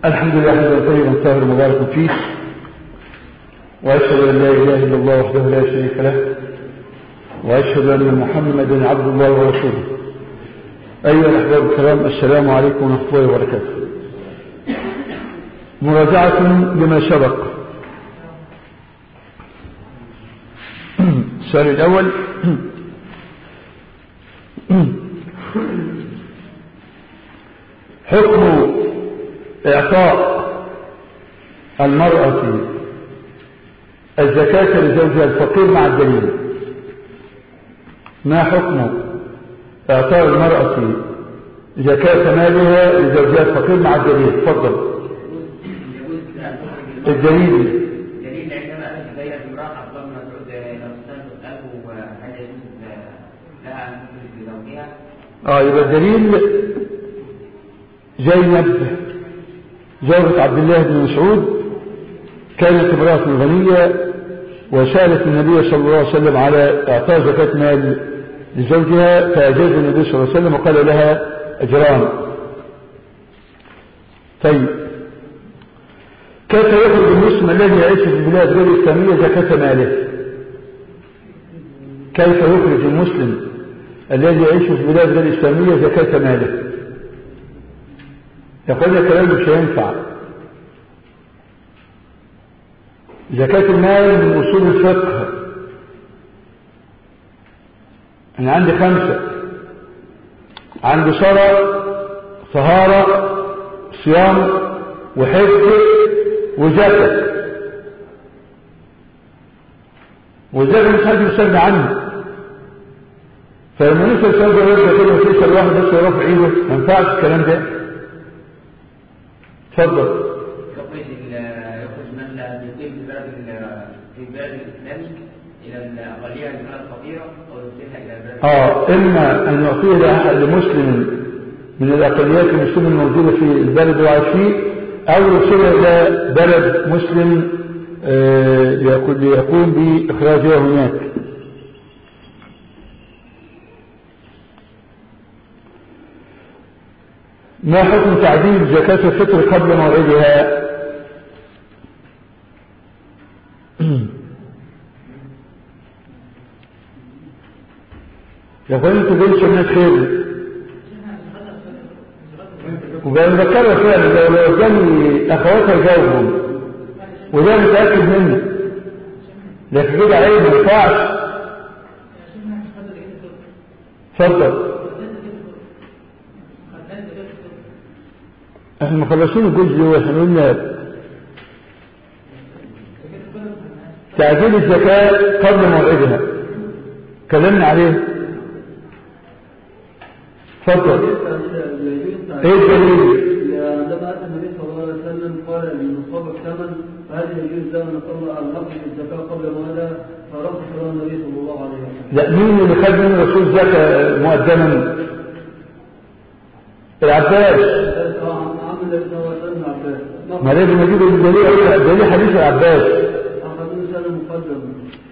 الحمد لله حمدا طيبا طاهرا مباركا فيه واشهد ان لا اله الا الله وحده لا شريك له واشهد ان محمدا عبد الله ورسوله ايها الاحباب الكرام السلام عليكم ورحمه الله وبركاته مراجعه لما سبق السؤال الاول حكم إعطاء المرأة الزكاة لزوجها الفقير مع الدليل ما حكم إعطاء المرأة زكاة مالها لزوجها الفقير مع الدليل تفضل الدليل دليل عندما تبين امرأة عبد الله بن مسعود لو تسأله هل يجوز لها أن تخرج لزوجها؟ اه يبقى الدليل زينب زوجة عبد الله بن مسعود كانت امرأة غنية وسألت النبي صلى الله عليه وسلم على إعطاء زكاة مال لزوجها فأجاز النبي صلى الله عليه وسلم وقال لها أجران طيب كيف يخرج المسلم الذي يعيش في البلاد غير الإسلامية زكاة ماله كيف يخرج المسلم الذي يعيش في البلاد غير الإسلامية زكاة ماله يقول لك كلام مش هينفع زكاة المال من أصول الفقه أنا عندي خمسة عندي صلاة طهارة صيام وحفظ وزكاة والزكاة مش حد يستغنى عنه فلما نسأل سؤال ده يرجع كده وتسأل واحد بس يرفع ايده ما ينفعش الكلام ده اتفضل يخرج يخرج من لا يقيم في بلد في بلد الإسلام إلى الأقلية البلد الفقيرة أو يرسلها إلى البلد اه اما ان يعطيه لمسلم من الاقليات المسلمه الموجوده في البلد اللي عايش فيه او يرسلها الى بلد مسلم آه، يقول يقوم باخراجها هناك ما حكم تعديل زكاة الفطر قبل موعدها يا اخوان انتوا جايين الناس خير وبذكرها فعلا لو لو قدامي اخواتها يجاوبهم وده متاكد منه لكن كده عيب ما ينفعش اتفضل احنا مخلصين الجزء ده واحنا قلنا تعديل الزكاة قبل موعدها كلمنا عليه اتفضل ايه الدليل عندما اتى النبي صلى الله عليه وسلم قال للمصاب الثمن فهل يجوز له ان نطلع النقد الزكاه قبل موعدها فرخص له النبي صلى الله عليه وسلم. لا مين اللي خد من الرسول زكاة مقدما العباس عم النبي صلى الله عليه وسلم عباس. ما لازم نجيب الدليل دليل حديث العباس اخذ منه سنه مقدم.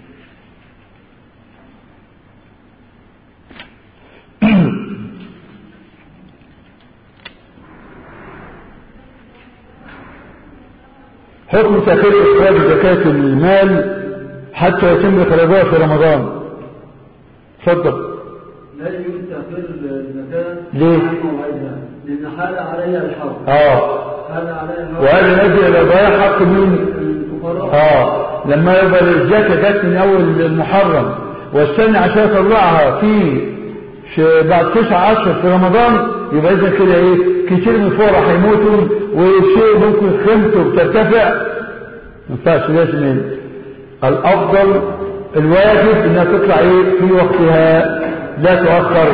حكم تأخير إخراج زكاة المال حتى يتم إخراجها في رمضان اتفضل لا يجوز تاخير الزكاه ليه؟ عن موعدها لان حال عليها الحرب. اه حال عليها الحرب. وهذا يؤدي إلى ضياع حق مين؟ الفقراء. اه لما يبقى الزكاة جت من أول المحرم واستنى عشان يطلعها في في بعد تسعة عشر في رمضان يبقى إذا كده إيه كتير من الفقراء هيموتوا والشيء ممكن قيمته بترتفع ما ينفعش لازم إيه؟ الأفضل الواجب إنها تطلع إيه في وقتها لا تؤخر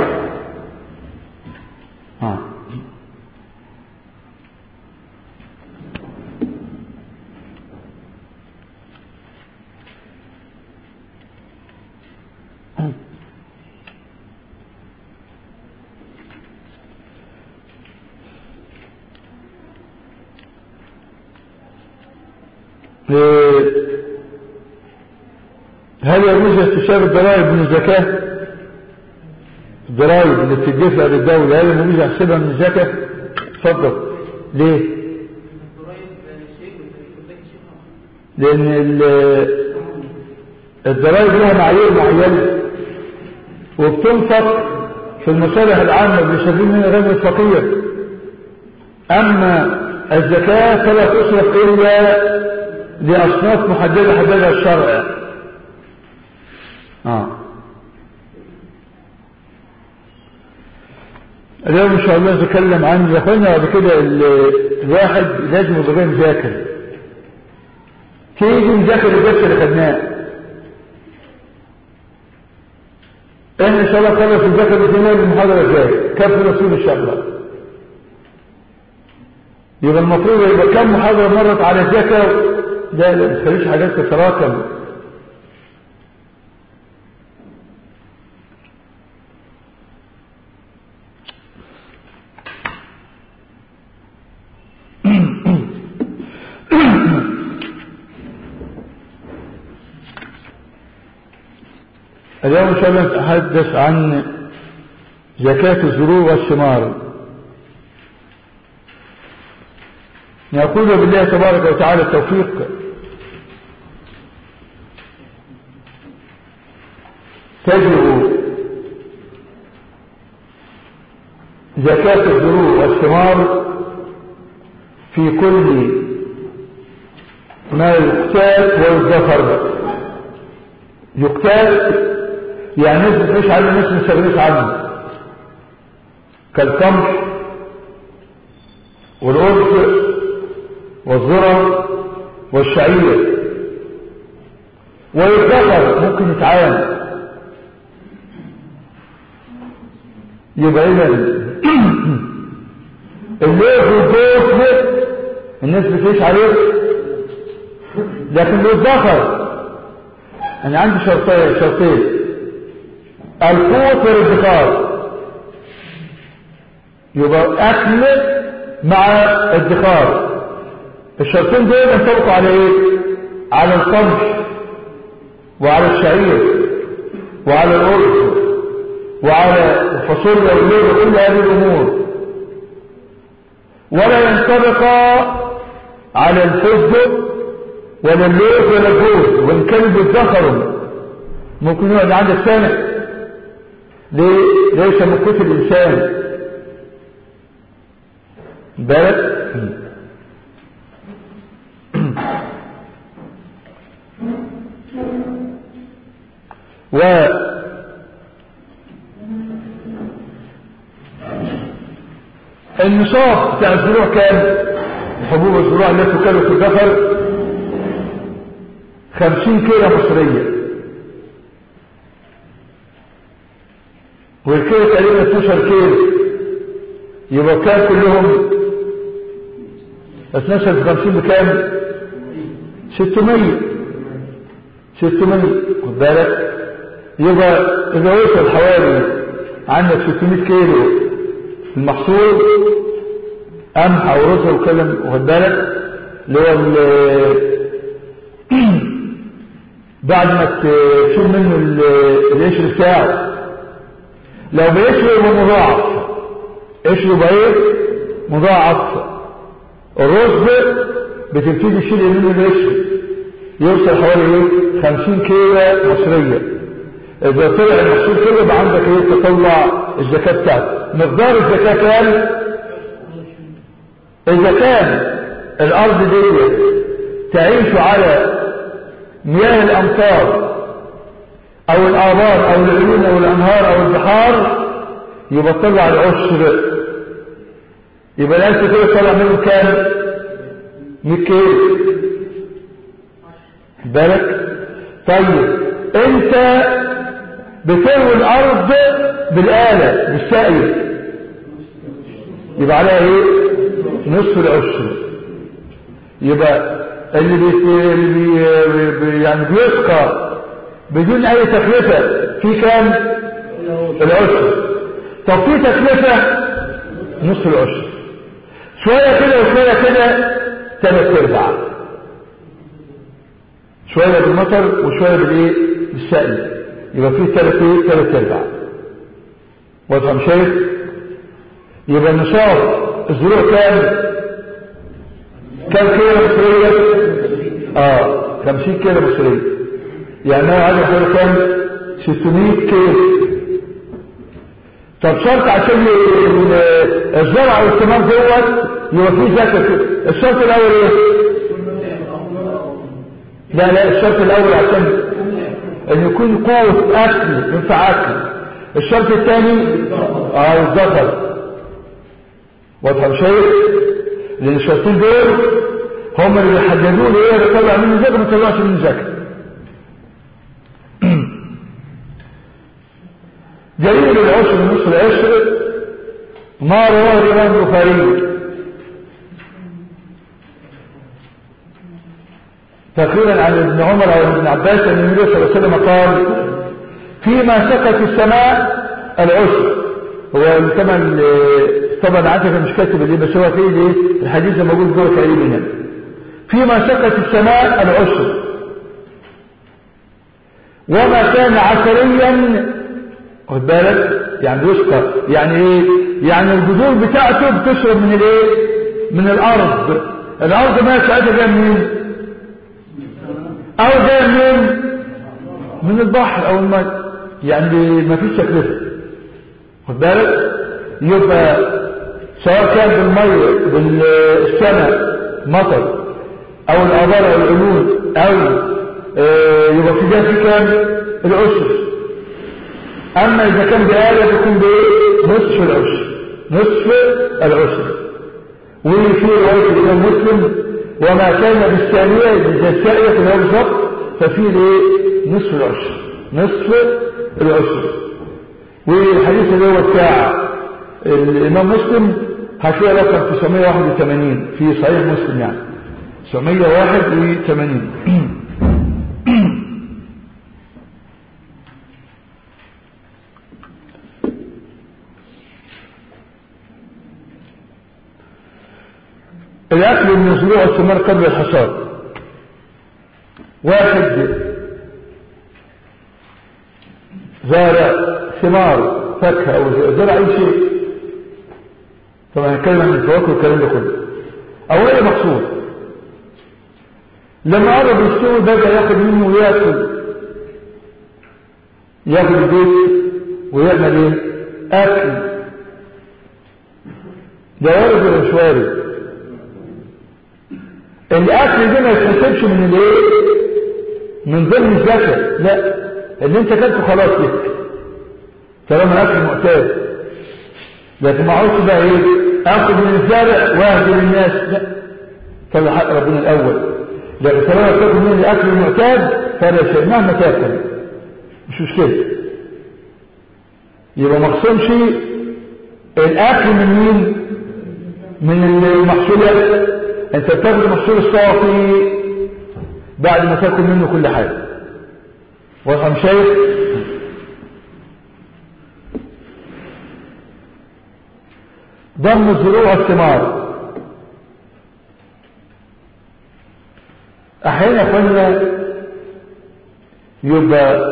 آه. هل يجوز احتساب الضرائب من الزكاة الضرائب اللي بتدفع للدولة هل يجوز احسبها من الزكاة اتفضل ليه لأن ال- الضرائب لها معايير معينة وبتنفق في المصالح العامة بيستفيد منها غير الفقير أما الزكاة فلا تصرف إلا لأصناف محددة حددها الشرع آه. اليوم إن شاء الله نتكلم عن يا أخوانا بعد كده ال- الواحد لازم يبقى مذاكر تيجي نذاكر الدرس اللي خدناه احنا ان شاء الله خلص نذاكر الاثنين المحاضره الجايه كم رسول الشهر يبقى المفروض يبقى كم محاضره مرت على الذاكره لا لا ما تخليش حاجات تتراكم اليوم إن شاء الله نتحدث عن زكاة الزروع والثمار نقول بالله تبارك وتعالى التوفيق تجب زكاة الزروع والثمار في كل ما يقتات ويدخر يقتات يعني ناس بتعيش عنه ناس ما بتستغنيش عنه كالقمح والأرز والذرة والشعير ويدخر ممكن يتعامل يبقى إذا الليل والدوس الناس بتعيش عليه لكن يدخر أنا عندي شرطين شرطين القوت والادخار يبقى أكل مع ادخار الشرطين دول ينطبقوا على ايه على القمح وعلى الشعير وعلى الأرز وعلى الفاصوليا والليل وكل هذه الأمور ولا ينطبق على الفستق ولا اللوز ولا الجوز وإن كان بيتذكروا ممكن يقعد عندك سنة ليه؟ ليس من قوت الإنسان بالك و النصاب بتاع الزروع كام حبوب الزروع التي تكلف في الدخل خمسين كيلو مصرية والكيلو تقريبا 12 كيلو يبقى كام كلهم 12 في 50 بكام 600 600 خد بالك يبقى اذا وصل حوالي عندك 600 كيلو المحصول قمح او رز وكلم واخد بالك اللي هو ال- بعد ما تشيل منه ال- القشر بتاعه لو بقشر يبقى مضاعف قشر يبقى ايه مضاعف الرز بتبتدي تشيل منه القشر يوصل حوالي ايه 50 كيلو مصريه اذا طلع المحصول كده يبقى عندك ايه تطلع الزكاه بتاعتك مقدار الزكاه كام اذا كان الارض دي تعيش على مياه الامطار او الابار او العيون او الانهار او البحار يبقى طلع العشر يبقى الالف كده طلع منه كام 100 كيلو بالك طيب انت بتروي الارض بالآلة بالسائل يبقى عليها ايه نصف العشر يبقى اللي بي اللي بي يعني بيسقى بدون اي تكلفة في كام العشر طب في تكلفة نصف العشر شوية كده وشوية كده ثلاث ارباع شوية بالمطر وشوية بالايه بالسائل يبقى في ثلاث ايه ثلاث ارباع واضح يا شيخ يبقى النصاب الزروع كام كام كيلو مصرية اه 50 كيلو مصرية يعني هو عايز يحول كام 600 كيلو طب شرط عشان ال- الزرع والثمار دوت يبقى فيه زكاة الشرط الاول ايه لا لا الشرط الاول عشان ان يكون قوة اكل ينفع اكل الشرط الثاني اه الذكر واضح شيء لان الشرطين دول هم اللي بيحددوا لي ايه بيطلع منه زكاة ما يطلعش منه زكاة دليل العشر نصف العشر ما رواه الامام البخاري تقريبا عن ابن عمر او ابن عباس ان النبي صلى الله عليه وسلم قال فيما سقت السماء العشر هو طبعا طبعا عارف مش كاتب اللي بس هو فيه ايه الحديث موجود جوه تقريبا هنا فيما سقت السماء العشر وما كان عسريا خد بالك يعني يسقى يعني ايه يعني الجذور بتاعته بتشرب من الايه من الارض الارض ما ساعتها جايه منين او جايه منين من البحر او الماء يعني ما فيش تكلفه خد بالك يبقى سواء كان بالميه بالسماء مطر او الابار او العلوم او آه، يبقى في ده في كام العشر اما اذا كان بآلة يكون بايه نصف العشر نصف العشر وفي رواية الإمام مسلم وما كان بالثانية إذا الثانية في هذا بالضبط ففي الايه نصف العشر نصف العشر والحديث اللي هو بتاع الإمام مسلم هتلاقي رقم 981 في صحيح مسلم يعني 981 الأكل من زروع الثمار قبل الحصاد واحد زارع ثمار فاكهة أو زرع أي شيء طبعا نتكلم عن الفواكه والكلام ده كله أولا مقصود لما قرب يستوي بدأ ياخد منه وياكل ياخد البيت ويعمل ايه؟ أكل ده وارد ولا مش وارد؟ الاكل ده ما يتحسبش من الايه من ضمن الزكاه لا اللي انت كلته خلاص لك طالما اكل معتاد لكن ما عاوزش بقى ايه اخذ من الزارع واهدي للناس لا طلع حق ربنا الاول لكن طالما تاكل من الاكل المعتاد فلا شيء مهما تاكل مش مشكله يبقى ما اخصمش الاكل من مين من المحصولات انت بتاخد المحصول الصافي بعد ما تاكل منه كل حاجه واضح مش شايف ضم الزروع والثمار احيانا قلنا يبقى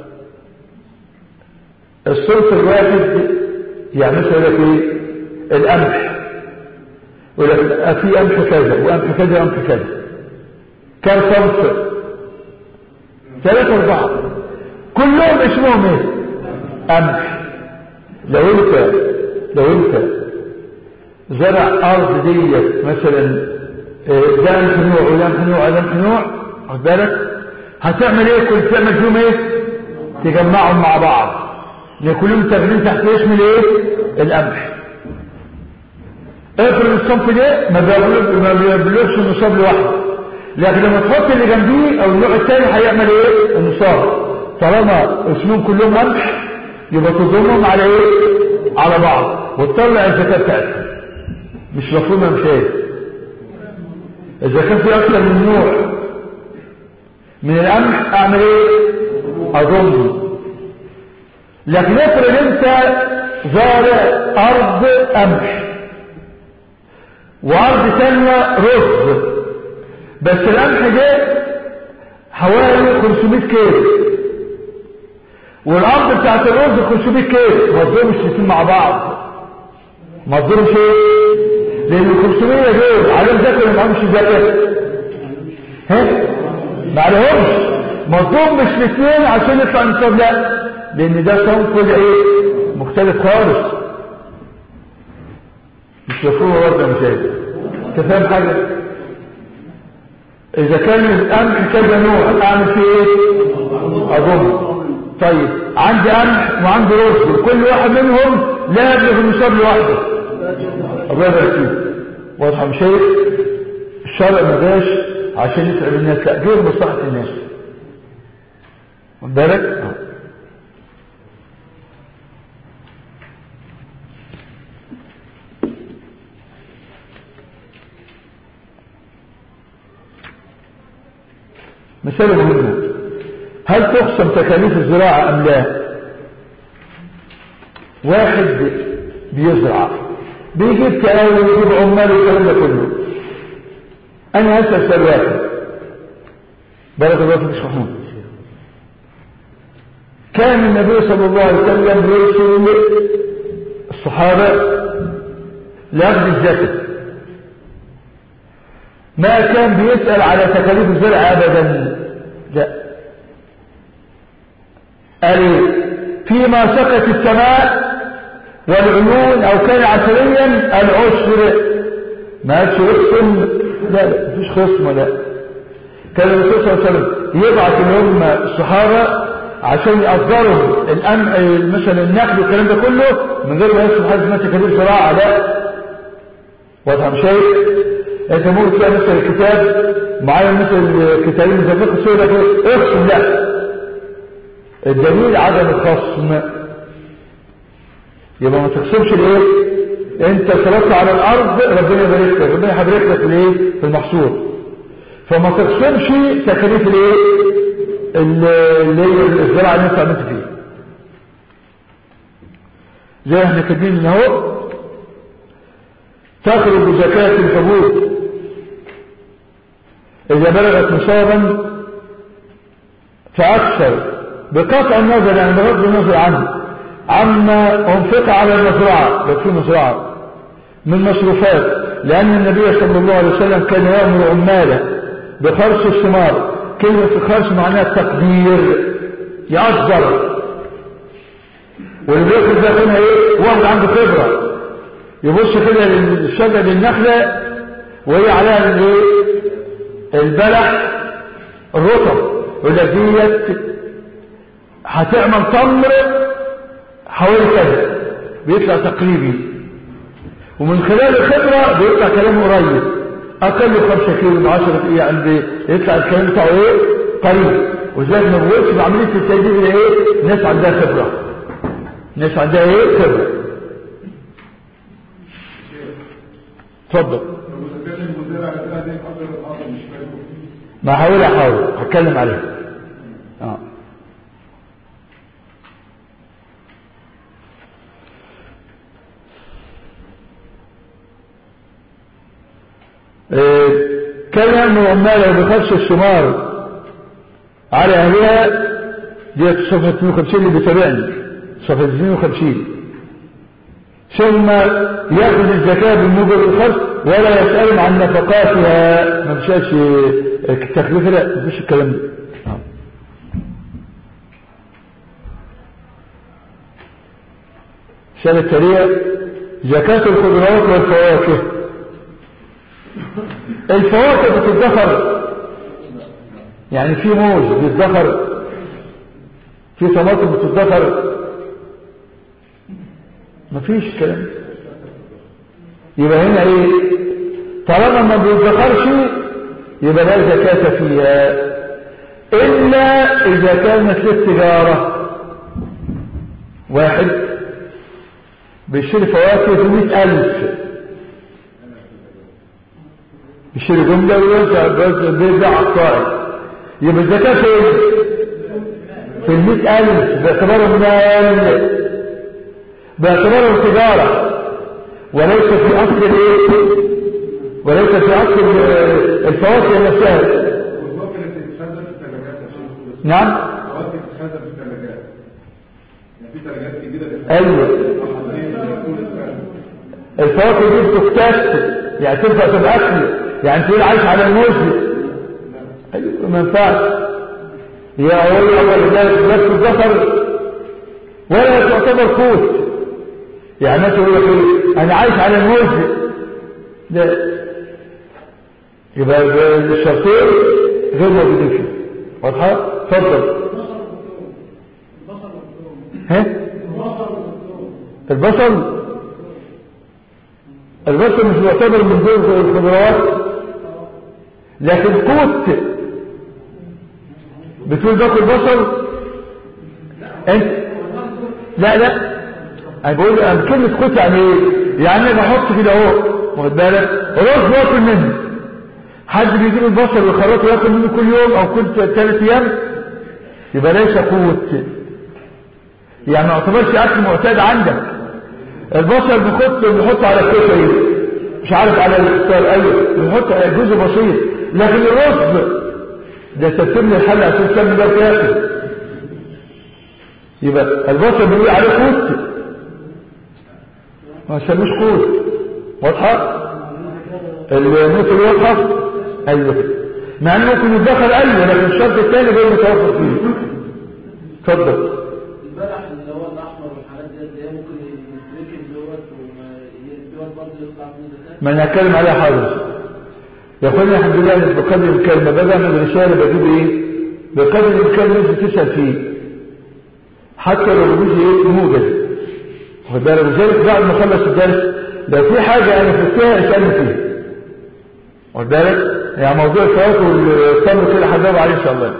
الصنف الواحد يعني مثلا لك ايه القمح ولكن في قمح كذا وقمح كذا وقمح كذا كم صنف ثلاثة أربعة كلهم اسمهم ايه قمح لو انت لو انت زرع ارض ديت مثلا آه، ده قمح نوع وده قمح نوع وده قمح نوع خد بالك هتعمل ايه كل تعمل فيهم ايه تجمعهم مع بعض لان كلهم تاخدين تحت اسم الايه القمح افرض الصنف ده ما بيبلغ- ما بيبلغش النصاب لوحده لكن لما تحط اللي جنبيه او النوع الثاني هيعمل ايه النصاب طالما اسمهم كلهم قمح يبقى تضمهم على ايه على بعض وتطلع الزكاه بتاعتهم مش مفهومه مش ايه اذا كان في اكثر من نوع من القمح اعمل ايه اضمه لكن افرض انت زارع ارض قمح وارض ثانيه رز بس القمح ده حوالي 500 كيلو والارض بتاعت الرز 500 كيلو ما تضمش الاثنين مع بعض ما تضمش ايه لان ال 500 دول عليهم زكاه ولا معهمش زكاه ها ما عليهمش مطلوب مش الاثنين عشان يطلع نصاب لا لان ده صنف كده ايه مختلف خالص مش مفهوم برضه مش عارف انت فاهم حاجه اذا كان القمح كذا نوع اعمل فيه ايه اضم طيب عندي قمح وعندي رز كل واحد منهم لا يبلغ النصاب لوحده الله يبارك فيك واضحه مش هيك الشرع ما جاش عشان يتعب الناس لا غير مصلحه الناس واخد بالك آه. مسألة مهمة هل تقسم تكاليف الزراعة أم لا واحد بيزرع بيجيب تقاوي ويجيب عمال والكلام ده كله أنا هسأل سؤال واحد بارك الله فيك يا محمود كان النبي صلى الله عليه وسلم يرسل الصحابة لأخذ الزكاة ما كان بيسأل على تكاليف الزرع أبدا لا قال فيما سقت السماء والعيون أو كان عشريا العشر ما قالش يقسم لا لا مفيش خصم لا كان الرسول صلى الله عليه وسلم يبعث اللي هم الصحابة عشان يقدروا الأم... مثلا النقل والكلام ده كله من غير ما يكتب حاجه اسمها تكاليف زراعه لا واضح مش شايف انت ممكن تلاقي مثلا الكتاب معايا مثلا كتابين زي فقه السوره كده اقسم لا الدليل عدم الخصم يبقى ما تقسمش ليه انت صرفت على الارض ربنا يبارك لك ربنا يحبرك لك في الايه في المحصول فما تقسمش تكاليف الايه اللي هي الزراعه اللي انت عملت فيه زي احنا كاتبين ان اهو تخرج زكاة الحبوب إذا بلغت نصابا فأكثر بقطع النظر يعني بغض النظر عنه عما أنفق على المزرعة لو في مزرعة من مصروفات لأن النبي صلى الله عليه وسلم كان يأمر عماله بخرس الثمار كلمة الخرس معناها التقدير يقدر واللي بياخد ده هنا ايه واحد عنده خبره يبص كده للشجر للنخلة وهي عليها الايه البلح الرطب يقول لك ديت هتعمل تمر حوالي كذا بيطلع تقريبي ومن خلال الخبرة بيطلع كلام قريب أقل خمسة كيلو من عشرة إيه عند يطلع الكلام بتاعه إيه قريب وزي ما بقولش بعملية التجديد إيه ناس عندها خبرة ناس عندها إيه خبرة اتفضل ما هحاول احاول هتكلم عليه اه إيه كلام عماله بخش الثمار على اهلها ديت صفحه 52 اللي بيتابعني صفحه 52 ثم يأخذ الزكاة بالمجر الخرج ولا يسألهم عن نفقاتها ما مشاش التكلفة لا مفيش الكلام ده السنة التالية زكاة الخضروات والفواكه الفواكه بتدخر يعني في موز بيتدخر في طماطم بتدخر مفيش كلام يبقى هنا ايه طالما ما بيتذكرش يبقى لا زكاة فيها إلا إذا كانت للتجارة واحد بيشتري فواكه بمئة ألف بيشتري جملة ويوزع بيبيع عقائد يبقى الزكاة فين؟ في المئة ألف باعتباره مال باعتباره تجارة وليس في أصل الايه وليس في أصل الفواكه نفسها نعم ايوه الفواكه دي بتكتشف يعني تنفع في الاكل يعني تقول عايش على الموز أيوة ما ينفعش هي أول أول نفس الذكر ولا تعتبر قوت يعني مثلا يقول لك ايه انا عايش على الموز لا يبقى الشرطين غير موجودين فيه واضحه اتفضل ها البصل البصل مش معتبر من دون الخضروات لكن قوت بتقول باكل بصل انت لا لا انا بقول انا كلمه قوت يعني ايه يعني انا بحط كده اهو واخد بالك رز واكل منه حد بيجيب البصل ويخرطه وياكل منه كل يوم او كل ثلاث ايام يبقى ليس قوت يعني ما يعتبرش اكل معتاد عندك البصل بيحط بيحط على الكشري مش عارف على الفطار ايوه بيحط جزء بسيط لكن الرز ده تتم الحل عشان تسمي ده تاكل يبقى البصل بيقول عليه قوت ما سموش قوت واضحه النوت الواضحه ايوه مع انه ممكن يتدخل ايوه لكن الشرط الثاني غير متوفر فيه اتفضل البلح اللي هو الاحمر والحاجات دي اللي هي ممكن يتركب دوت ويدوت برضه يطلع منه زكاه ما انا هتكلم عليها حاضر يا اخوانا الحمد لله أنا بقدر الامكان ما بدأ من الرسالة بجيب ايه بقدر الامكان لازم تسأل فيه حتى لو بيجي ايه موجز واخد بالك لذلك بعد ما اخلص الدرس لو في حاجة انا فهمتها اسألني فيها واخد بالك يعني موضوع الفواكه والتمر كده هجاوب عليه ان شاء الله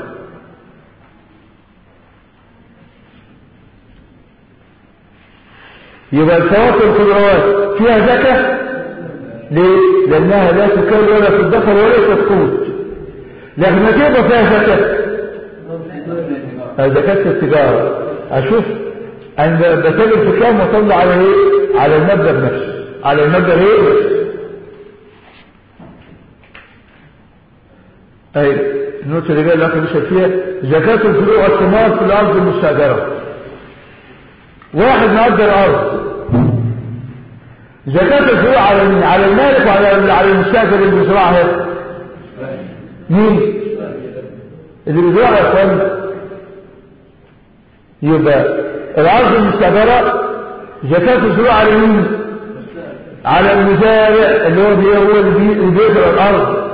يبقى الفواكه والخضروات فيها زكاه ليه؟ لأنها لا تكون ولا في الدخل ولا تسقوط لكن ما تبقى فيها زكاة زكاة التجارة أشوف أنا بتاجر في كام وأطلع على إيه؟ على المبلغ نفسه على المبلغ إيه؟ أي النوت اللي جاي لك مش فيها زكاة الفروع والثمار في الأرض المستأجرة واحد مأجر أرض زكاة الفروع على مين؟ على المالك وعلى على المستأجر اللي بيزرعها مين؟ اللي بيزرعها يا اخوان يبقى الأرض المستأجرة زكاة الفروع على مين؟ على المزارع اللي هو بي- هو اللي بي- اللي بيزرع الأرض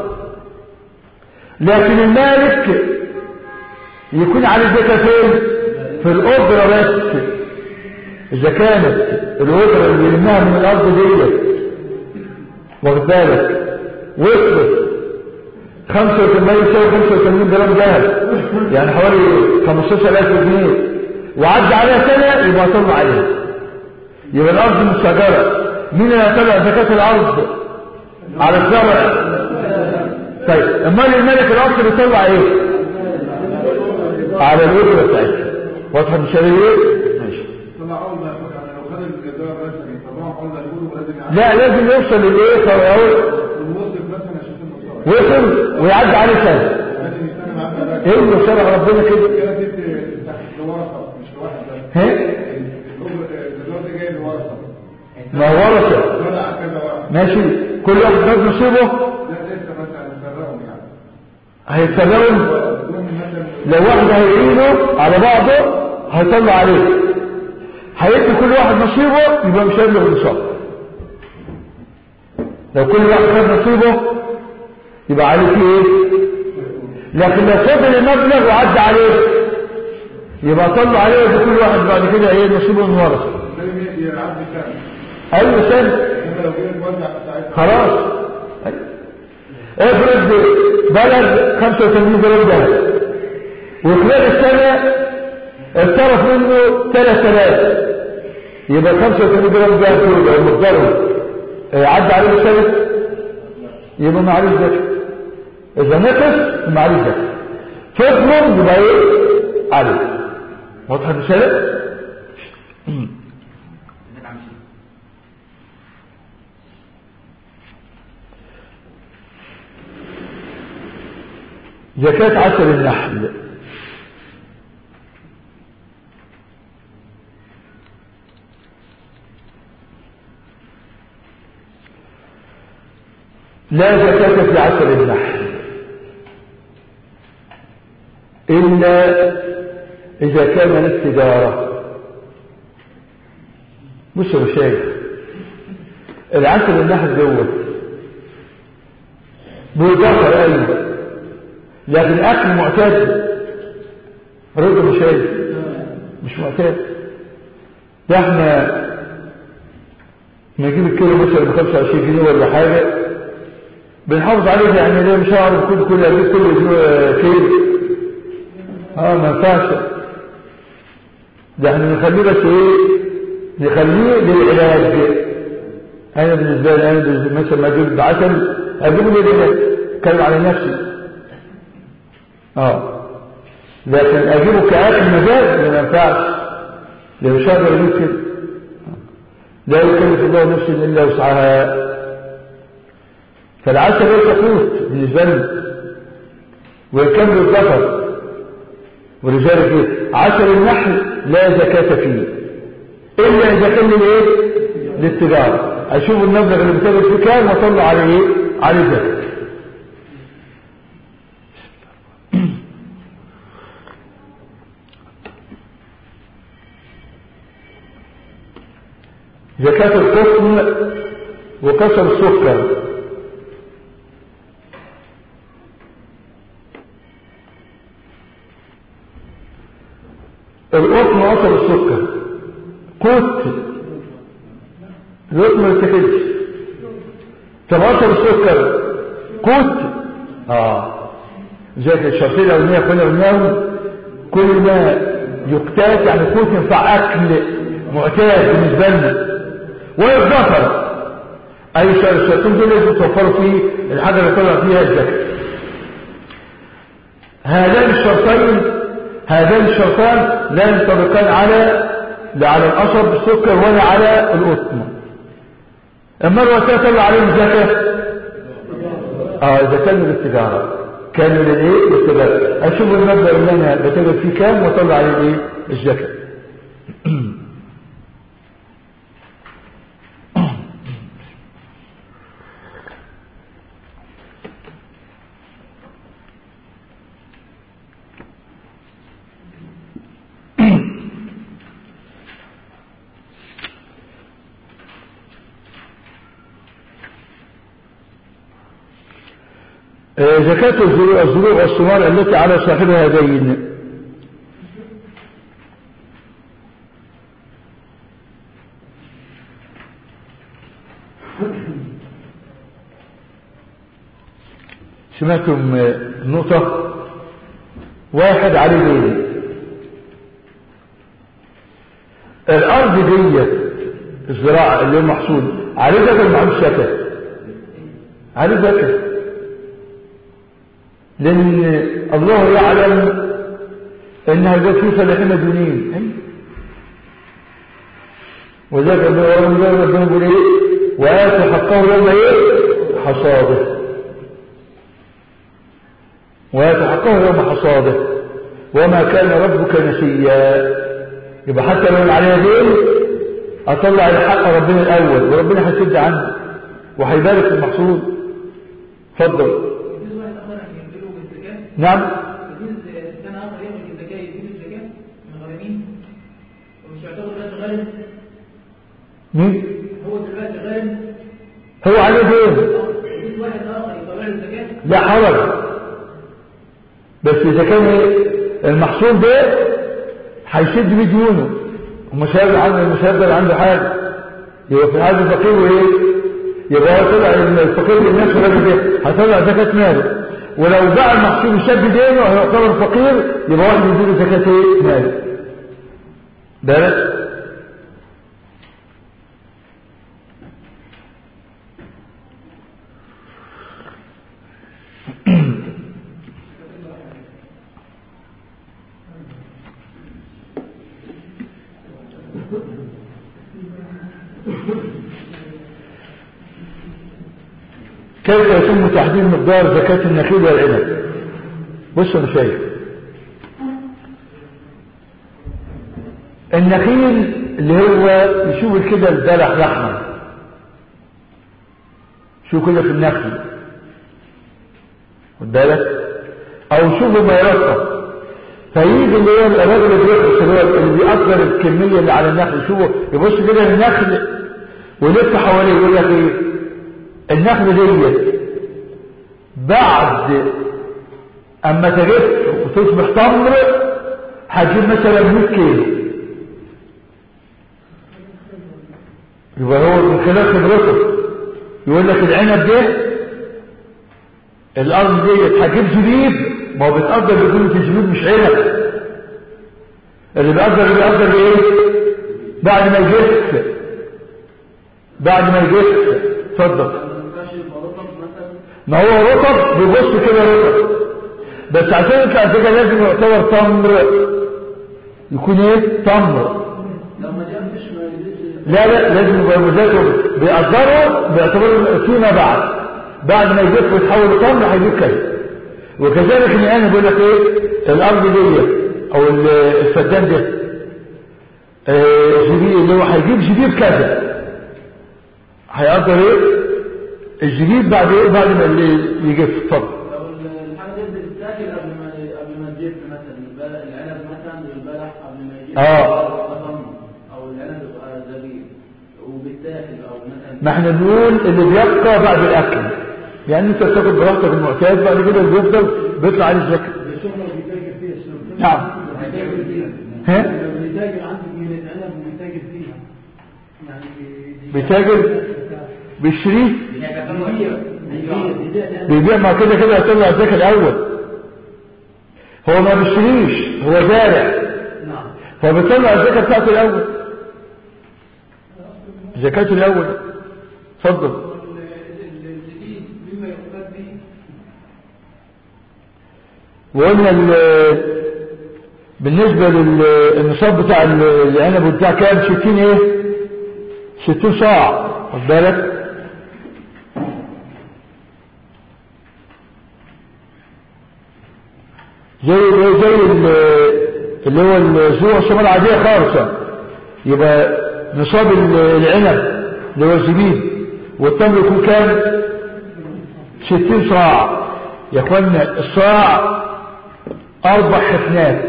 لكن المالك يكون على الزكاة فين؟ في الأجرة بس إذا كانت الأجرة اللي يلمها من الأرض ديت واخد بالك وصلت 85 يساوي 85 جرام ذهب يعني حوالي 15000 جنيه وعدى عليها سنة يبقى طلع عليها يبقى الأرض مستأجرة مين اللي هيطلع زكاة الأرض على الزرع طيب امال الملك الأصل بيطلع ايه على الأجرة بتاعتها واضحة مش ايه ماشي طلع اول ما ياخد يعني لو خد الجدول مثلا يطلعه اول ما يقولوا ولازم يعمل لا لازم يوصل للايه فهو والموظف مثلا يشوف المصاري وصل ويعدي عليه سنة لازم يستنى معاه بقى ايه اللي شرع ربنا كده كده دي تحت لورثه مش لواحد بس ها الجدول ده جاي لورثه ما هو ورثة طلع كذا ورثه ماشي كل واحد خد نصيبه لا لسه مثلا فرقهم يعني هيتفرقوا بدون مثلا لو واحد هيعينه على بعضه هيطلع عليه هيدي كل واحد نصيبه يبقى مش هيبلغ النصاب لو كل واحد خد نصيبه يبقى عليه فيه ايه لكن لو فضل المبلغ وعدى عليه يبقى طلع عليه يبقى كل واحد بعد كده ايه نصيبه من ورثه لازم يعدي سنه ايوه سنه انما لو جه الموزع بتاعتها خلاص افرض بلد 85 جرام ذهب وخلال السنة اقترف منه 3000 يبقى 85 جرام ذهب دول لو مقدارهم آه، عدى عليه السنة يبقى ما عليه زكاة إذا نقص ما عليه زكاة فضلهم يبقى ايه عليه واضحة الرسالة؟ ازيك يا عم شيخ زكاة عسل النحل لا زكاة في عسل النحل إلا إذا كان للتجارة بص يا شايف العسل النحل دوت بيضافر أيضا لكن أكل معتاد رد مش شايف مش معتاد ده احنا ما نجيب الكيلو مثلا ب 25 جنيه ولا حاجة بنحافظ عليه يعني ليه مش هعرف كل كل اجيب كل كيلو اه ما ينفعش ده احنا نخليه بس ايه نخليه للعلاج انا بالنسبه لي انا بالنسبة مثلا ما اجيب عسل اجيبه للعلاج اتكلم على نفسي اه لكن اجيبه كاكل مزاج ما ينفعش لو مش هقدر اجيب كده لا يكلف الله نفسا الا وسعها فالعسل ليس قوت بالنسبه لنا ويكمل الظفر ولذلك إيه؟ عسل النحل لا زكاة فيه إلا إذا كان للإيه؟ للتجارة أشوف المبلغ اللي بتاجر فيه كام وأطلع عليه إيه؟ عليه زكاة زكاة القطن وكسر السكر القطن وكسر السكر قوت القطن ما يتاكلش طب كسر السكر قوت اه زي الشرطين الاولانيه كنا قلناهم كل ما يقتات يعني قوت ينفع اكل معتاد بالنسبه لنا ويتغفر اي الشرطين دول لازم توفروا فيه الحاجه اللي طلع فيها الزكاه هذان الشرطين هذان الشرطان لا ينطبقان على لا على القصب السكر ولا على القطن اما الوسائل طلع عليهم زكاه اه اذا كانوا للتجاره كانوا للايه للتجاره اشوف المبلغ اللي انا بتاجر فيه كام واطلع عليه الايه الزكاه زكاة الزروع والثمار التي على صاحبها دين سمعتم نقطة واحد عليه دين الأرض دي الزراعة اللي هو محصول عليه زكاة معلوش زكاة عليه زكاة لأن الله يعلم أنها جاء في فلاحين دونين وذلك ربنا يقول إيه وآتوا حقه يوم إيه حصاده وآتوا حقه يوم حصاده وما كان ربك نسيا يبقى حتى لو عليها دين أطلع الحق ربنا الأول وربنا هيسد عنه وهيبارك في المحصول اتفضل نعم كان اخر يخرج الزكاه يجيب الزكاه من غريمين ومش يعتبر دلوقتي غارم مين هو دلوقتي غارم هو عليه دين يجيب واحد اخر يطلع له الزكاه لا حرج بس اذا كان إيه؟ المحصول ده هيسد بيه ديونه ومش هيقدر عنده مش هيقدر عنده حاجه يبقى في حاجه فقير وايه يبقى هو طلع الفقير للناس والراجل ده هيطلع زكاه ماله ولو باع المحصول شد دينه هيعتبر فقير يبقى واحد يديله زكاه ايه ماله بالك كيف يتم تحديد مقدار زكاة النخيل والعنب بص انا شايف النخيل اللي هو يشوف كده البلح الاحمر شو كده في النخل خد بالك او شوفوا ما يرطب فيجي اللي هو الراجل اللي بيخلص اللي هو اللي بيقدر الكميه اللي على النخل شوفوا يبص كده للنخل ويلف حواليه يقول لك ايه النخل ديت بعد اما تجف وتصبح تمر هتجيب مثلا 100 كيلو يبقى هو من خلال خبرته يقول لك العنب ده الارض ديت هتجيب زبيب ما هو بيتقدر بكلمة الزبيب مش عنب اللي بيقدر اللي بيقدر ايه بعد ما يجف بعد ما يجف اتفضل ما ينفعش يبقى رطب مثلا ما هو رطب بيبص كده رطب بس عشان يطلع كده لازم يعتبر تمر يكون ايه تمر لو ما جابش ما يجيش لا لا لازم يبقى مذاكر بيقدره بيعتبره فيما بعد بعد ما يجف ويتحول لتمر هيجيب كذا وكذلك ان انا بقول لك ايه الارض دي او ال- الفدان ده آه، زبيب اللي هو هيجيب زبيب كذا هيقدر ايه الزبيب بعد ايه بعد ما اللي يجف اتفضل لو الحاجه دي بتتاكل قبل ما قبل ما تجف مثلا البلح العنب مثلا والبلح قبل ما يجف آه. يبقى تمر او العنب يبقى زبيب وبالتاكل او مثلا ما احنا بنقول اللي بيبقى بعد الاكل يعني انت تاكل براحتك المعتاد بعد كده اللي بيفضل بيطلع عليه الزكاه الشغل اللي بيتاجر فيها الشغل نعم بيتاكل فيها ها لما بيتاجر عندك جنينة عنب وبيتاجر فيها يعني بي- بيتاجر بيشتريه بيبيع بيبيع بيبيع بيبيع ما كده كده هيطلع الزكاه الاول هو ما بيشتريش هو زارع نعم فبيطلع الزكاه بتاعته الاول زكاته الاول اتفضل الجديد مما يقتد به وقلنا ال- بالنسبة للنصاب بتاع ال- العنب بتاع كام 60 ايه 60 صاع خد بالك زي ايه زي ال- اللي هو الزروع الصومال العادية خالصة يبقى نصاب ال- العنب اللي هو الزبيب والتمر يكون كام 60 صاع يا اخوانا الصاع اربع حفنات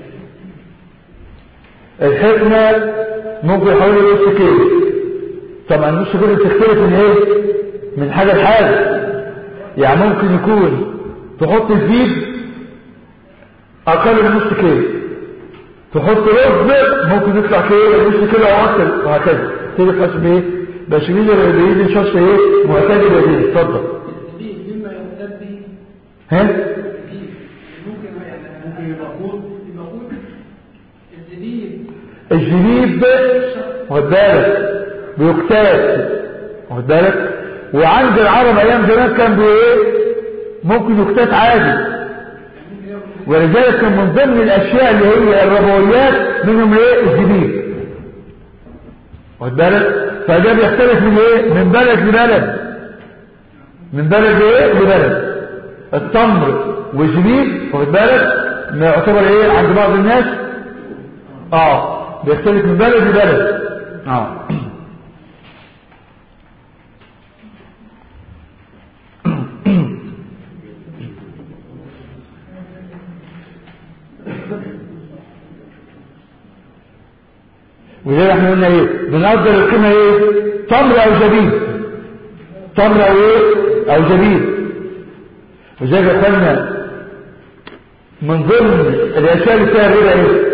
الحفنة ممكن حوالي نص كيلو طبعا نص كيلو بتختلف من ايه من حاجة لحاجة يعني ممكن يكون تحط الزيت اقل من نص كيلو تحط رز ممكن يطلع كيلو نص كيلو او اكتر وهكذا كده حسب ايه بس مين اللي بيجي شخص ايه معتدل يديه اتفضل الجديد مما يقتد به ها الجديد ممكن يعني ممكن يبقى خود يبقى خود الجديد الزبيب واخد بالك بيقتات واخد بالك وعند العرب ايام زمان كان بايه ممكن يقتات عادي ولذلك كان من ضمن الاشياء اللي هي الربويات منهم ايه الزبيب واخد بالك فده بيختلف من ايه من بلد لبلد من بلد ايه لبلد التمر والزبيب واخد بالك ما يعتبر ايه عند بعض الناس اه بيختلف من بلد لبلد اه وزي احنا قلنا ايه بنقدر القيمة ايه تمر او زبيب تمر او ايه او زبيب وزي ما قلنا من ضمن الاشياء اللي فيها الربا ايه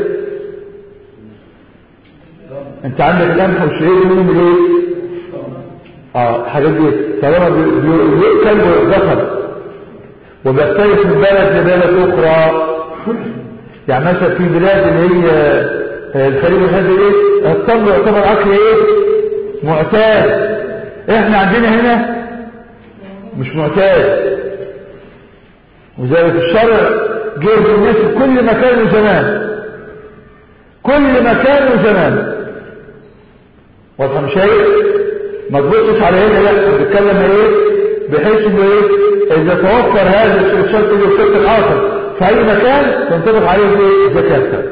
انت عندك القمح والشعير منهم ايه اه حاجات دي طالما بي- بي- بيؤكل ويدخل وبيختلف من بلد لبلد اخرى يعني مثلا في بلاد اللي هي آه، الخليج الهادي ايه التمر يعتبر اكل ايه معتاد احنا عندنا هنا مش معتاد وذلك الشرع جايب الناس في كل مكان وزمان كل مكان وزمان واضح مش شايف ما تبصش على هنا لا بتتكلم ايه بحيث انه ايه اذا توفر هذا الشرط اللي والشرط الاخر في اي مكان تنطبق عليه ايه زكاه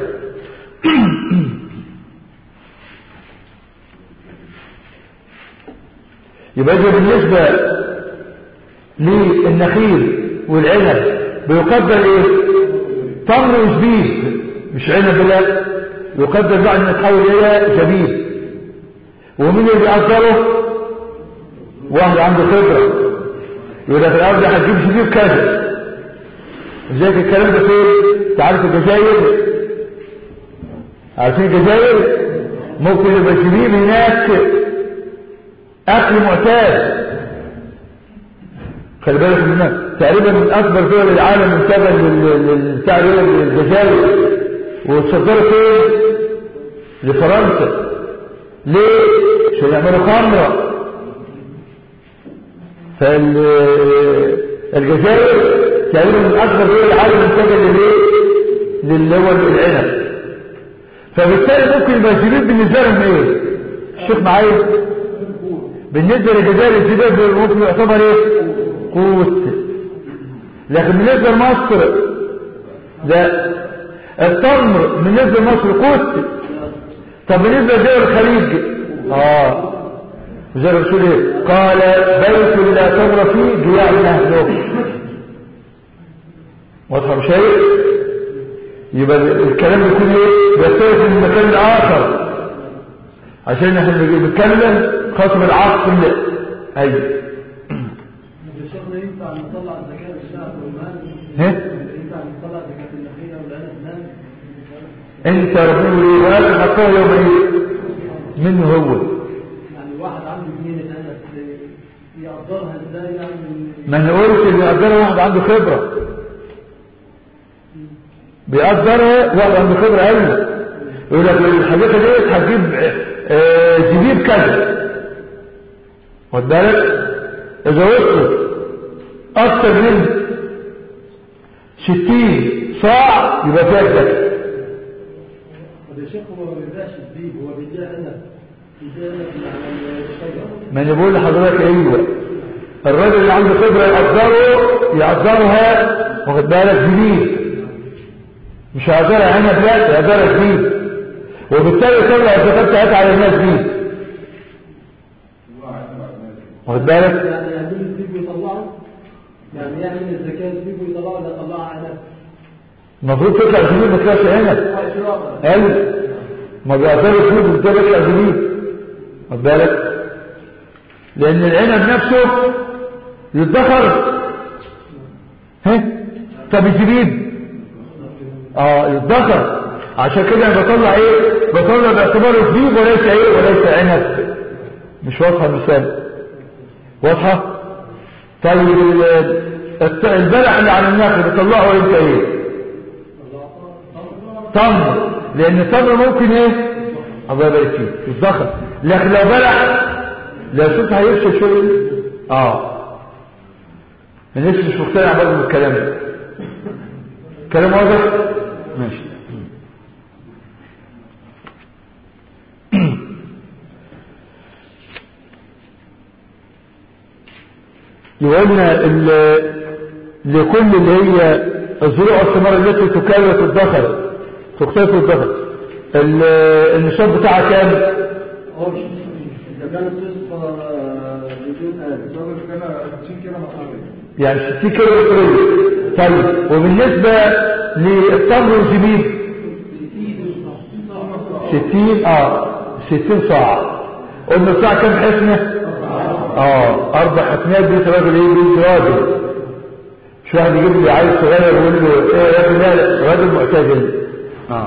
يبقى إذا بالنسبة للنخيل والعنب بيقدر ايه تمر وزبيب مش عنب لا يقدر بعد ما يتحول الى زبيب ومين اللي بيقدره واحد عنده خبره يقول لك الارض هتجيب زبيب كذا ازيك الكلام ده فين تعرف الجزائر عارفين الجزائر ممكن يبقى زبيب هناك اكل معتاد خلي بالك منها تقريبا من اكبر دول العالم منتجا بتاع الجزائر وتصدروا فين لفرنسا ليه عشان يعملوا خمره فالجزائر تقريبا من اكبر دول العالم منتجا للايه للي هو العنب فبالتالي ممكن يبقى الزبيب بالنسبه لهم ايه الشيخ معايا بالنسبه للجزائر الزبيب ممكن يعتبر ايه قوت لكن بالنسبه لمصر ده التمر بالنسبه لمصر قوت طب بالنسبه لدول الخليج اه زي الرسول ايه قال بيت لا تمر فيه جياع من اهله واضحه بشيء يبقى الكلام يكون ايه بيختلف من مكان لاخر عشان احنا بنتكلم خاص بالعقل ايوه الشيخنا ينفع نطلع زكاة الشعب والمال ها؟ ينفع نطلع زكاة النخيل والعنب مال انت ربنا يقول ايه ولا حطها يوم ايه منه هو يعني واحد عنده جنينة عنب يقدرها ازاي يعني ما نقولش اللي يقدرها واحد عنده خبرة بيقدرها واحد عنده خبرة علم يقول لك الحديقة دي هتجيب آه، زبيب كذا خد بالك اذا وصلت اكتر من ستين صاع يبقى فيها زكاة طب يا شيخ هو ما بيبيعش الزبيب هو بيبيع عنب بيبيع عنب على الشجرة ما انا بقول لحضرتك ايوه الراجل اللي عنده خبره يقدره يقدرها واخد بالك زبيب مش هيقدرها عنب لا يقدرها زبيب وبالتالي يطلع الزكاه بتاعتها على الناس دي واخد بالك يعني يعمل الزبيب ويطلعه يعني يعمل الزكاة الزبيب ويطلعه ولا يطلعها عنب المفروض تطلع زبيب ما تطلعش عنب قال ما بيقدروا فلوس بالتالي يطلع زبيب واخد بالك لان العنب نفسه يتدخر ها طب الزبيب اه يتدخر عشان كده انا بطلع ايه بطلع باعتباره زبيب وليس ايه وليس عنب مش واضحه المثال واضحه طيب ال- الت- البلع اللي على النخل بتطلعه انت ايه تمر لان التمر ممكن ايه الله يبارك فيك يتدخل لكن لو بلع لو صوت هيفشل شويه اه الناس مش مقتنع برضه بالكلام ده كلام واضح ماشي يقولنا ال- لكل اللي هي الزروع والثمار التي تكال وتدخر تختلف وتدخر ال- النصاب بتاعها كام هو مش إذا كانت تصفى بدون آلة يعني 60 كيلو مترية طيب وبالنسبة للتمر والزبيب 60 اه 60 صاع قلنا الصاع كام حسنة اه اربع حسنات دي راجل ايه بيت راجل مش واحد يجيب لي عيل صغير ويقول له ايه يا ابني لا لا راجل معتدل اه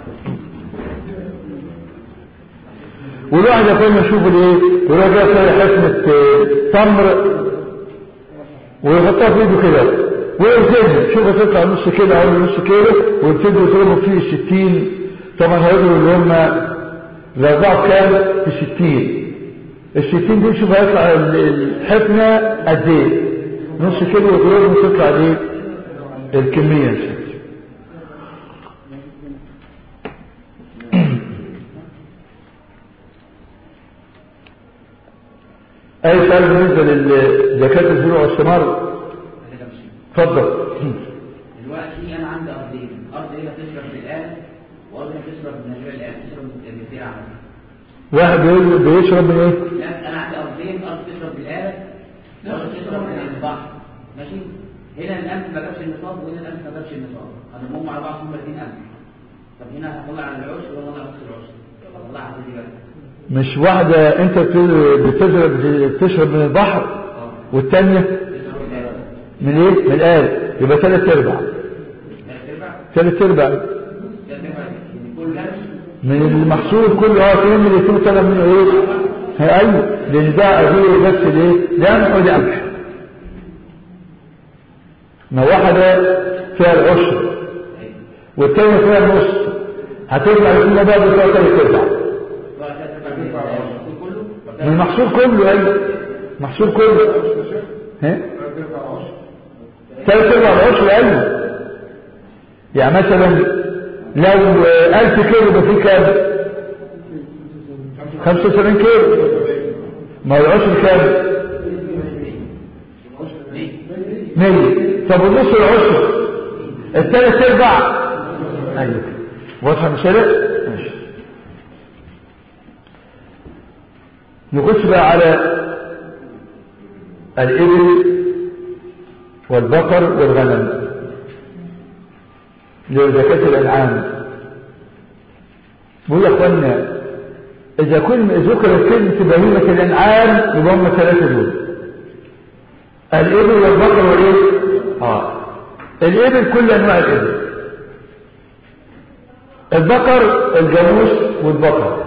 والواحد يقول نشوف الايه يقول لك يا حسنة آه، تمر ويحطها في ايده كده ويوزنها شوف هتطلع نص كيلو او نص كيلو ويبتدوا يضربوا فيه الستين طبعا هيضربوا اللي هم الاربعه كام في ستين الستين دي شوف هيطلع ال- الحفنه قد ايه نص كيلو يضربهم تطلع ايه الكميه يا ستي. اي سؤال بالنسبه لزكاه الزروع والثمار اتفضل دلوقتي انا عندي ارضين ارض هنا بتشرب بالآلة وارض هنا بتشرب من غير الآلة بتشرب من الزراعة واحد بيقول بيشرب من ايه لا انا عندي ارضين ارض تشرب بالآلة وارض تشرب من البحر ماشي هنا الأمس ما جابش النصاب وهنا الأمس ما جابش النصاب أنا هم على بعض هم الاثنين أمس طب هنا هطلع على العشر ولا هطلع نص العشر هطلع على دي بقى مش واحدة انت بت- بتشرب بتشرب من البحر اه والتانية من ايه من الآل يبقى ثلاث ارباع ثلاث أرباع ثلاث ارباع ثلاث أرباع يعني كل ده من المحصول كله اه كمان اللي يكون طلب منه ايه ها، ايوه لان ده ادويه بس الايه ده قمح وده قمح ما واحدة فيها العشر والتانية فيها النص هترجع لكل بعض فيها ثلاث ارباع بقى ثلاث أرباع من المحصول كله من المحصول كله ايوه المحصول كله ها ثلاث ارباع العشر ايوه يعني مثلا لو آه، ألف كيلو يبقى فيه كام 75 كيلو ما هو العشر كام 100 طب والنص العشر الثلاث ارباع ايوه واضحه المساله ماشي نخش بقى على الإبل والبقر والغنم لزكاة الأنعام بقول يا أخوانا إذا كل ذكرت كلمة بهيمة الأنعام يبقى هم ثلاثة دول الإبل والبقر والإيه؟ آه الإبل كل أنواع الإبل البقر الجاموس والبقر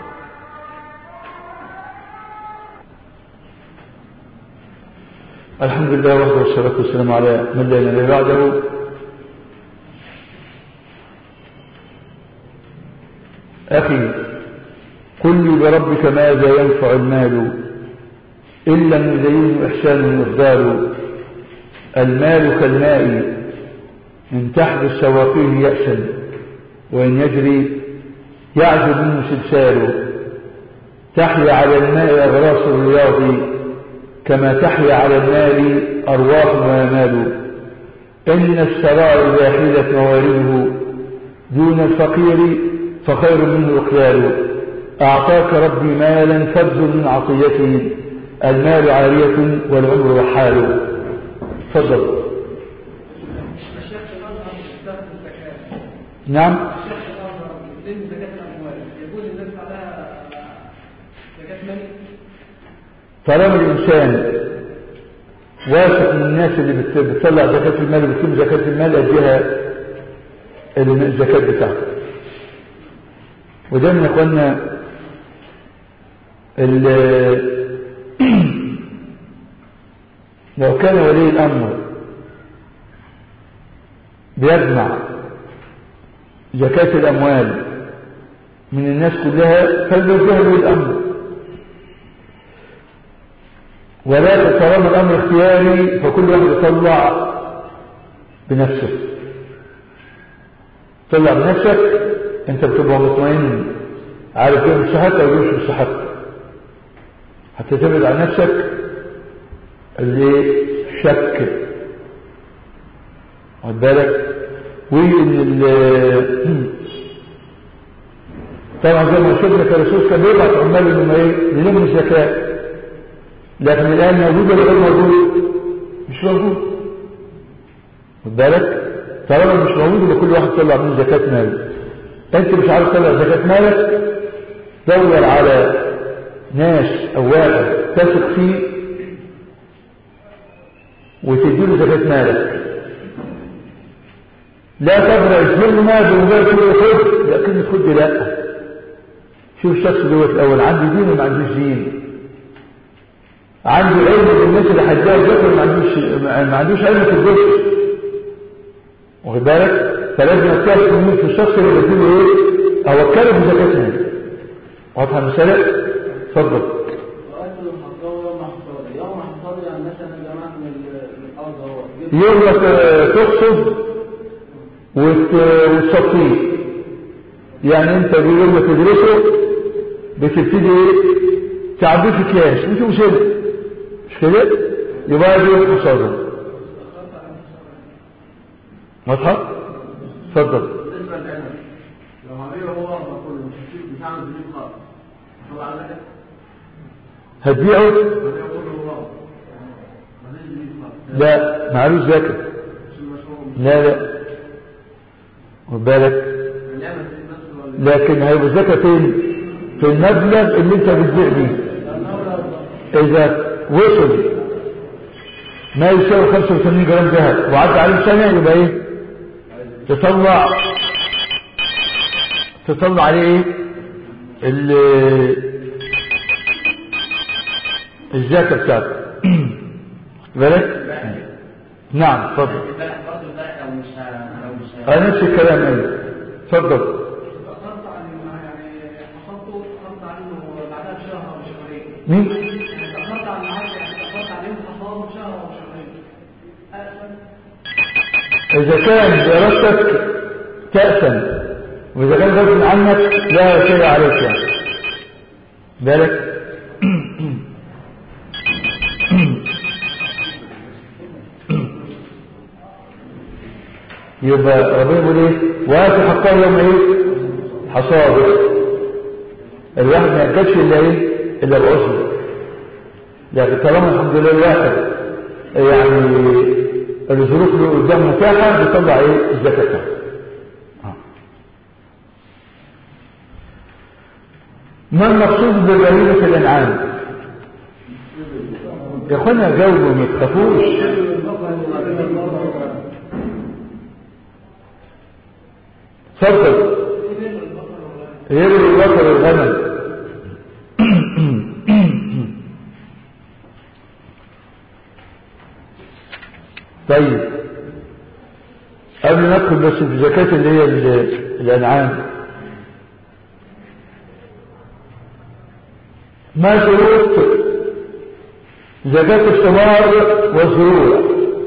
الحمد لله وحده والصلاة والسلام على من لا نبي بعده أخي قل لي بربك ماذا ينفع المال إن لم يزينه إحسان مقدار المال كالماء إن تحدث سواقيه يأسا وإن يجري يعجب منه سلسال تحيا على الماء أغراس الرياض كما تحيا على المال أرواح ومال إن السرائر واحدة موارده دون الفقير فخير منه إقلال أعطاك ربي مالا فبذل من عطيته المال عارية والعمر رحال تفضل الشيخ الأزهر يستخدم الزكاة نعم الشيخ الأزهر يستلم زكاة الأموال يقول الناس عليها زكاة مال طالما الإنسان واثق من الناس اللي بت- بتطلع زكاة المال وبتكون زكاة المال أديها الزكاة بتاعته ودايما يا اخوانا ال- لو كان ولي الأمر بيجمع زكاة الأموال من الناس كلها فليوجهها ولي الأمر ولا طالما الأمر اختياري فكل واحد يطلع بنفسه طلع بنفسك انت بتبقى مطمئن عارف ايه مستحق او ايه مش مستحق حتى تبعد عن نفسك اللي شك واخد بالك وان ال طبعا زي ما شفنا كرسول كان بيبعت عمال انه ايه يلم الزكاه لكن الآن موجود ولا غير موجود مش موجود خد بالك طالما مش موجود يبقى كل واحد طلع من زكاة ماله انت مش عارف تطلع زكاة مالك دور على ناس او واحد تثق فيه وتديله زكاة مالك لا تبرع اسمه مال بمجرد تقول خد لا كلمة خد دي لا شوف الشخص دوت الاول عنده دين وما عندوش دين عنده علم بالناس اللي حدها الذكر ما عندوش ما عندوش علم في الذكر واخد بالك فلازم اتكلم مين في الشخص اللي بيقول له ايه او اتكلم بزكاه مال واضحه المساله اتفضل وأكل الحصاد يوم حصاد يوم حصاد يعني مثلا يا جماعة من ال- من الأرض أهو جبت يوم لك تقصد وت- وتصفيه يعني انت بيوم ما تدرسه بتبتدي ايه تعبيه في اكياس وتوصله مش كده يبقى دي يوم حصاده واضحه اتفضل بالنسبة للعنب لو عمله هو أخضر كله مش هتجيب مش هعمل تجيب خالص هو على كده هتبيعه عمله كله هو أخضر مفيش تجيب خالص لا معلوش زكاة لا لا خد بالك لكن هيبقى زكاة فين في المبلغ اللي انت بتبيع بيه اذا وصل ما يساوي 85 جرام ذهب وعدى عليه سنة يبقى ايه تطلع تطلع عليه ايه ال- الزكاة بتاعته بالك نعم اتفضل البلح برضه البلح لو مش لو مش اه نفس الكلام ايه اتفضل أخرت عن يعني حصلته أخرت عنه بعدها بشهر أو شهرين مين يعني تأخرت عن الميعاد يعني تأخرت عليهم حصاده بشهر أو شهرين أقسم إذا كان بإرادتك تأسا وإذا كان غصب عنك لا شيء عليك يعني بالك يبقى ربنا يقول ايه وآتي حقه يوم ايه حصاده الواحد ما يحتاجش الا ايه الا بعشره لكن طالما الحمد لله الواحد يعني الظروف اللي قدامه متاحه بيطلع ايه الزكاه بتاعته آه. ما المقصود ببهيمه الانعام يا اخوانا جاوبوا ما تخافوش اتفضل يروي البقر والغنم طيب قبل ما ندخل بس في زكاة اللي هي ال- الأنعام ما شروط زكاة الثمار والزروع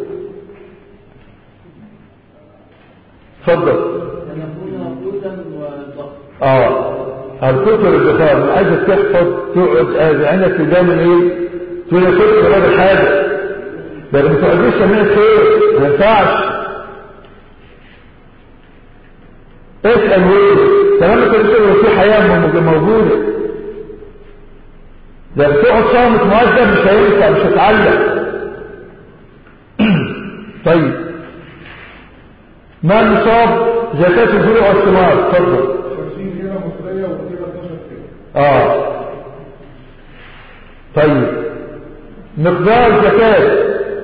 تفضل أن يكون قوتا والبقر اه الكتر الدخان عايزك تحفظ تقعد عينك قدام ايه تقول يا كتر هذا حاجه ده ما تقعدوش تعمل خير ما ينفعش اسال وين طالما انت بتقول في حياه مو- موجوده ده بتقعد صامت مؤدب مش هينفع مش هتعلق طيب ما نصاب زكاة الزروع والثمار اتفضل 50 كيلو مصرية وكيلو 12 كيلو اه طيب مقدار زكاة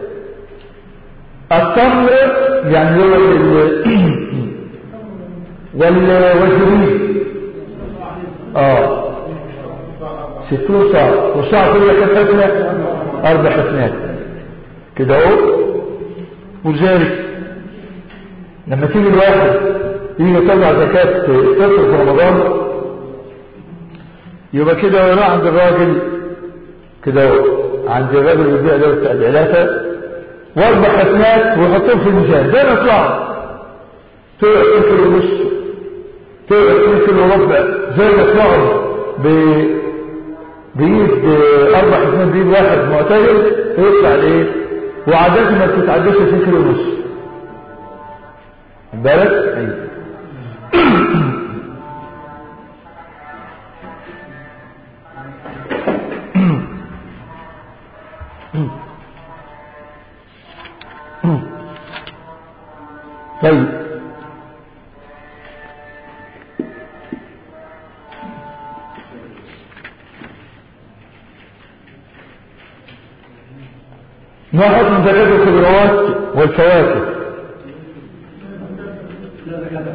التمر يعني هو ال وال والزبيب اه ستون صاع والصاع كلها كم حسنة أربع حسنات كده اهو ولذلك لما تيجي الواحد يجي يطلع زكاة الفطر في رمضان يبقى كده يروح عند الراجل كده اهو عند الراجل اللي بيبيع له التعديلات واربع حسنات ويحطهم في الميزان زي ما يطلعوا طلع 2 كيلو ونص طلع 2 كيلو وربع زي ما يطلعوا ب بإيد أربع حسنات بإيد واحد معتدل يطلع لإيه؟ وعادة ما بتتعداش 2 كيلو ونص خد بالك؟ أيوه طيب ما حكم زكاة الخضروات والفواكه لا زكاة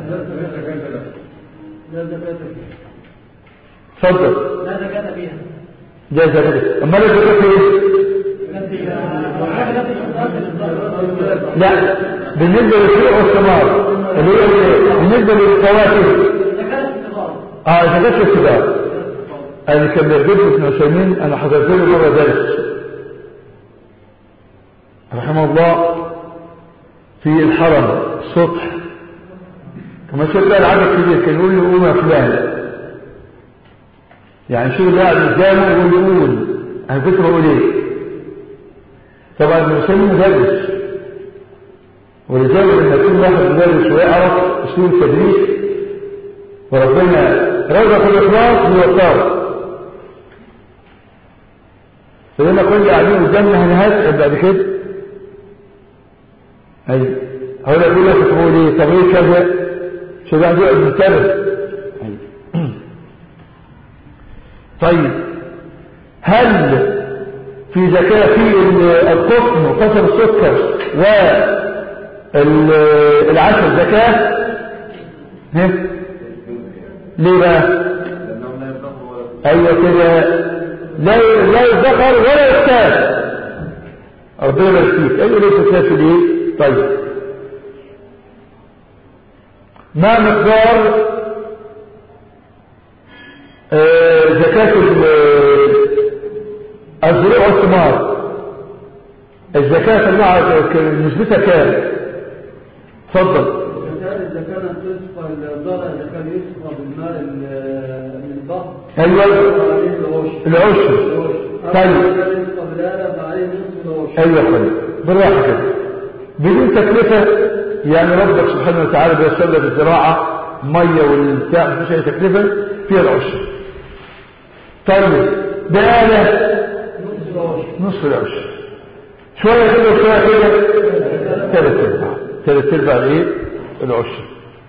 لا زكاة فيها تفضل لا زكاة فيها ده زكاة أما الزكاة ايه؟ لا بالنسبة للفروع والثمار اللي هي ال- بالنسبة للفواكه زكاة الصغار اه زكاة الكبار اللي كان بيعجبني ابن عثيمين انا حضرت له مرة درس رحمه الله في الحرم الصبح كما شاف بقى العدد كبير كان يقول له قوم يا فلان يعني شو اللي قاعد قدامه ويقول يقول انا كنت بقول ايه طبعا ابن عثيمين مدرس ولذلك لما يكون واحد مدرس ويعرف اسلوب التدريس وربنا رزق الاخلاص بيوفره فلما كنا قاعدين قدامنا هنهات بعد كده ايوه هو ده يقول لك تقول ايه طب ايه كذا شو ده يقعد منتبه أيوة. طيب هل في زكاة في القطن وقصر السكر والعسل زكاة ها؟ ليه بقى لأنهم لا يبقوا ولا ايوه كده لا لا يذكر ولا يختار ربنا يبارك فيك ايوه ليه تكافي ليه طيب ما مقدار آه، زكاة ال- الزروع والثمار الزكاة طلعها ك- نسبتها كام اتفضل الزكاة إذا كانت تسقى الزرع إذا كان يسقى بالماء ال- من البحر ايوه عليه العشر العشر العشر طيب. أما إذا كان يسقى بالآلة فعليه نصف العشر ايوه يا خالد بالراحه كده بدون تكلفه يعني ربك سبحانه وتعالى بيسر لك الزراعه ميه والبتاع مفيش اي تكلفه فيها العشر طيب بآلة نصف العشر نصف العشر شويه كده وشويه كده ثلاث ارباع ثلاث ارباع الايه العشر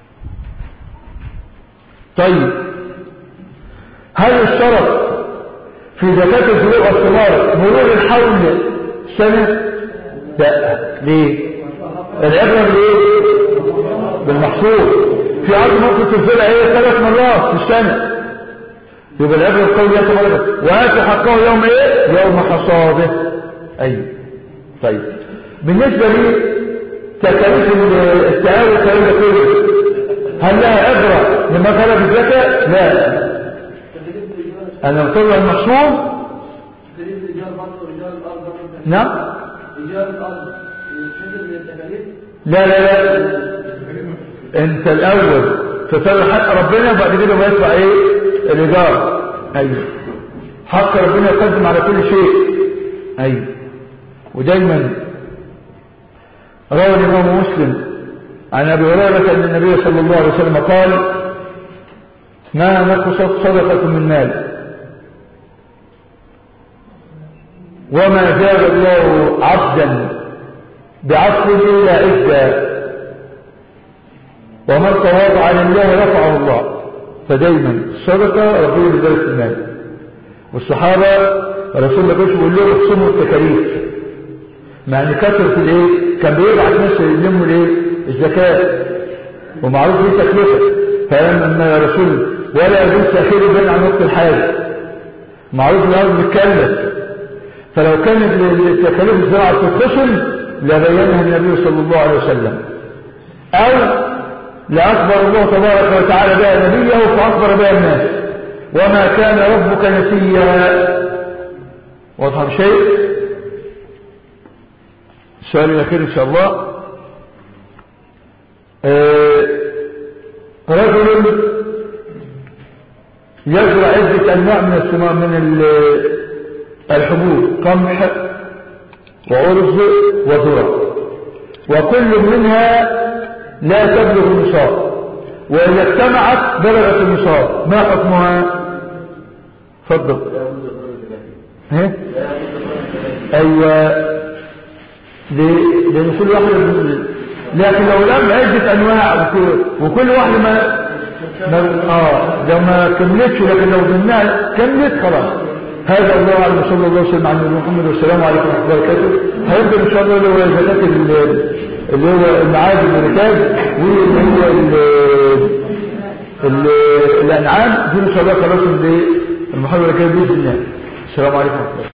طيب هل الشرط في زكاة الزروع والثمار مرور الحول سنة؟ لا ليه؟ العبرة بالايه؟ بالمحصول في أرض ممكن تنزلها ايه ثلاث مرات في السنة يبقى العبرة القول مرة وآتوا حقه يوم ايه؟ يوم حصاده أيوه طيب بالنسبة لي تكاليف التعاون الكلام ده كله هل لها عبرة لما طلب الزكاة؟ لا تدريب رجال أنا بطلع المحصول تدريب رجال برضه رجال الأرض برضه. نعم رجال الأرض يتحسب من التكاليف لا لا لا انت الاول تطلع حق ربنا وبعد كده ما يطلع ايه الايجار ايوه حق ربنا يقدم على كل شيء ايوه ودايما روى الامام مسلم عن ابي هريره ان النبي صلى الله عليه وسلم قال ما نقصت صدقه من مال وما زاد الله عبدا بعفو إلا عزا ومن تواضع لله رفعه الله فدايما الصدقة ربنا بذلك المال والصحابة رسول الله بيش بيقول لهم اقسموا التكاليف مع ان كثرة الايه كان بيبعت ناس يلموا الايه الزكاة ومعروف ليه تكلفة فلما يا رسول ولا يجوز تأخير البين عن وقت الحاجة معروف الأرض بتكلف فلو كانت التكاليف الزراعة تتصل لبينها النبي صلى الله عليه وسلم أو لأخبر الله تبارك وتعالى بها نبيه فأخبر بها الناس وما كان ربك نسيا واضح شيء السؤال الأخير إن شاء الله آه، رجل يزرع عدة أنواع من الثمار من ال- الحبوب قمح وأرز وذرة وكل منها لا تبلغ النصاب وإذا اجتمعت بلغت النصاب ما حكمها تفضل ها ايوه ليه؟ لان كل واحده من- لكن لو لم عده انواع وكل, وكل واحده ما, ما اه لو ما كملتش لكن لو منها كملت خلاص هذا الله اعلم صلى الله وسلم على نبينا محمد والسلام عليكم ورحمه الله وبركاته هيبدا ان شاء الله اللي هو زكاه ال- اللي هو المعادن والركاز واللي هو ال- ال- الانعام دي ان شاء الله خلاص اللي المحاضره كده باذن الله السلام عليكم ورحمه الله